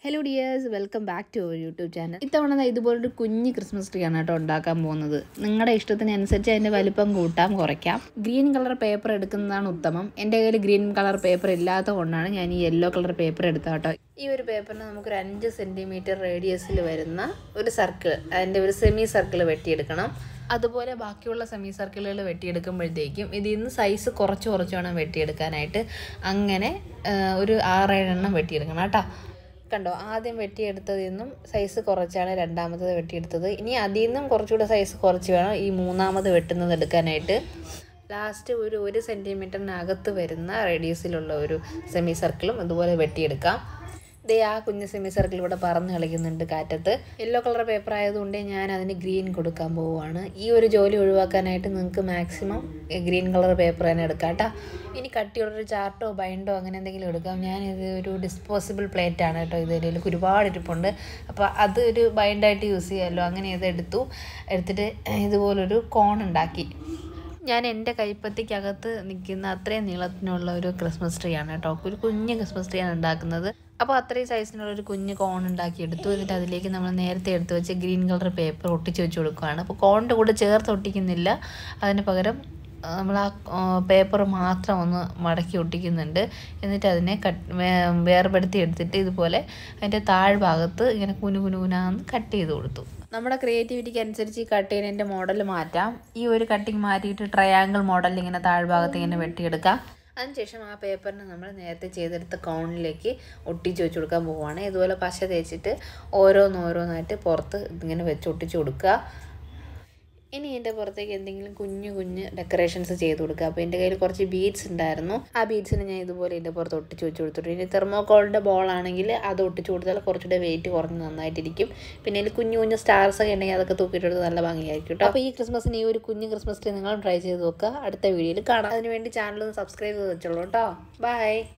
hello dears welcome back to our YouTube channel ഇത്തവണ ദാ ഇതുപോലൊരു കുഞ്ഞ് ക്രിസ്മസ് ട്രീ ആണ് കേട്ടോ ഉണ്ടാക്കാൻ പോകുന്നത് നിങ്ങളുടെ ഇഷ്ടത്തിനനുസരിച്ച് അതിൻ്റെ വലിപ്പം കൂട്ടാം കുറയ്ക്കാം ഗ്രീൻ കളർ പേപ്പർ എടുക്കുന്നതാണ് ഉത്തമം എൻ്റെ കയ്യിൽ ഗ്രീൻ കളർ പേപ്പർ ഇല്ലാത്ത കൊണ്ടാണ് ഞാൻ ഈ യെല്ലോ കളർ പേപ്പർ എടുത്തത് കേട്ടോ ഈ ഒരു പേപ്പറിന് നമുക്കൊരു അഞ്ച് സെൻറ്റിമീറ്റർ റേഡിയസിൽ വരുന്ന ഒരു സർക്കിൾ അതിൻ്റെ ഒരു സെമി സർക്കിൾ വെട്ടിയെടുക്കണം അതുപോലെ ബാക്കിയുള്ള സെമി സർക്കിളുകൾ വെട്ടിയെടുക്കുമ്പോഴത്തേക്കും ഇതിൽ നിന്ന് സൈസ് കുറച്ച് കുറച്ച് വേണം വെട്ടിയെടുക്കാനായിട്ട് അങ്ങനെ ആ, ഒരു ആറേഴെണ്ണം വെട്ടിയെടുക്കണം കേട്ടോ കണ്ടോ ആദ്യം വെട്ടിയെടുത്തതിൽ നിന്നും സൈസ് കുറച്ചാണ് രണ്ടാമത്തത് വെട്ടിയെടുത്തത് ഇനി അതിൽ നിന്നും കുറച്ചുകൂടെ സൈസ് കുറച്ച് വേണം ഈ മൂന്നാമത് വെട്ടുന്നത് എടുക്കാനായിട്ട് ലാസ്റ്റ് ഒരു ഒരു സെൻറ്റിമീറ്ററിനകത്ത് വരുന്ന റേഡിയസിലുള്ള ഒരു സെമി സർക്കിളും ഇതുപോലെ വെട്ടിയെടുക്കാം ദേ ആ കുഞ്ഞ് സെമി സർക്കിൾ ഇവിടെ പറന്ന് കളിക്കുന്നുണ്ട് കാറ്റത്ത് യെല്ലോ കളർ പേപ്പർ ആയതുകൊണ്ട് ഞാൻ അതിന് ഗ്രീൻ കൊടുക്കാൻ പോവുകയാണ് ഈ ഒരു ജോലി ഒഴിവാക്കാനായിട്ട് നിങ്ങൾക്ക് മാക്സിമം ഗ്രീൻ കളർ പേപ്പർ തന്നെ എടുക്കാം കേട്ടോ ഇനി കട്ടിയുള്ളൊരു ചാർട്ടോ ബൈൻഡോ അങ്ങനെ എന്തെങ്കിലും എടുക്കാം ഞാനിത് ഒരു ഡിസ്പോസിബിൾ പ്ലേറ്റ് ആണ് കേട്ടോ ഇത് ഇതിലേക്ക് ഒരുപാട് ഇരിപ്പുണ്ട് അപ്പോൾ അത് ഒരു ബൈൻഡായിട്ട് യൂസ് ചെയ്യാമല്ലോ അങ്ങനെ ഇത് എടുത്തു എടുത്തിട്ട് ഇതുപോലൊരു കോൺ ഉണ്ടാക്കി ഞാൻ എൻ്റെ കൈപ്പത്തിക്കകത്ത് നിൽക്കുന്ന അത്രയും നീളത്തിനുള്ള ഒരു ക്രിസ്മസ് ട്രീ ആണ് കേട്ടോ ഒരു കുഞ്ഞ് ക്രിസ്മസ് ട്രീ ആണ് ഉണ്ടാക്കുന്നത് അപ്പോൾ അത്രയും സൈസിനുള്ള ഒരു കുഞ്ഞ് കോൺ ഉണ്ടാക്കി എടുത്തു എന്നിട്ട് അതിലേക്ക് നമ്മൾ നേരത്തെ എടുത്ത് വെച്ച് ഗ്രീൻ കളർ പേപ്പർ ഒട്ടിച്ച് വെച്ച് കൊടുക്കുകയാണ് അപ്പോൾ കോണിൻ്റെ കൂടെ ചേർത്ത് ഒട്ടിക്കുന്നില്ല അതിന് പകരം നമ്മൾ ആ പേപ്പർ മാത്രം ഒന്ന് മടക്കി ഒട്ടിക്കുന്നുണ്ട് എന്നിട്ട് അതിനെ കട്ട് വേ- വേർപെടുത്തി എടുത്തിട്ട് ഇതുപോലെ അതിൻ്റെ താഴ്ഭാഗത്ത് ഇങ്ങനെ കുനു കുനു കുനാന്ന് കട്ട് ചെയ്ത് കൊടുത്തു നമ്മുടെ ക്രിയേറ്റിവിറ്റിക്ക് അനുസരിച്ച് ഈ കട്ട് ചെയ്യുന്നതിൻ്റെ മോഡൽ മാറ്റാം ഈ ഒരു കട്ടിങ് മാറ്റിയിട്ട് ട്രയാങ്കിൾ മോഡൽ ഇങ്ങനെ താഴ്ഭാഗത്ത് ഇങ്ങനെ വെട്ടിയെടുക്കാം അതിനുശേഷം ആ പേപ്പറിന് നമ്മൾ നേരത്തെ ചെയ്തെടുത്ത കോണിലേക്ക് ഒട്ടിച്ച് വെച്ച് കൊടുക്കാൻ പോവുകയാണ് ഇതുപോലെ പശ തേച്ചിട്ട് ഓരോന്നോരോന്നായിട്ട് പുറത്ത് ഇങ്ങനെ വെച്ച് ഒട്ടിച്ച് കൊടുക്കുക ഇനി എൻ്റെ പുറത്തേക്ക് എന്തെങ്കിലും കുഞ്ഞു കുഞ്ഞ് ഡെക്കറേഷൻസ് ചെയ്ത് കൊടുക്കുക അപ്പോൾ എൻ്റെ കയ്യിൽ കുറച്ച് ബീഡ്സ് ഉണ്ടായിരുന്നു ആ ബീഡ്സിന് ഞാൻ ഇതുപോലെ എൻ്റെ പുറത്ത് ഒട്ടിച്ച് വെച്ച് കൊടുത്തിട്ടു ഇനി തെർമോക്കോളിൻ്റെ ബോൾ ആണെങ്കിൽ അത് ഒട്ടിച്ച് കൊടുത്താൽ കുറച്ചുകൂടെ വെയിറ്റ് കുറഞ്ഞ് നന്നായിട്ടിരിക്കും പിന്നെ അതിൽ കുഞ്ഞു കുഞ്ഞു സ്റ്റാർസ് ഒക്കെ ഉണ്ടെങ്കിൽ അതൊക്കെ തൂക്കിയിട്ടെടുത്ത് നല്ല ഭംഗിയായിരിക്കും കേട്ടോ അപ്പോൾ ഈ ക്രിസ്മസിന് ഈ ഒരു കുഞ്ഞു ക്രിസ്മസ് ട്രീ നിങ്ങൾ ട്രൈ ചെയ്ത് നോക്കുക അടുത്ത വീഡിയോയിൽ കാണാം അതിനുവേണ്ടി ചാനൽ ഒന്ന് സബ്സ്ക്രൈബ് ചെയ്ത് വെച്ചോളൂ കേട്ടോ ബൈ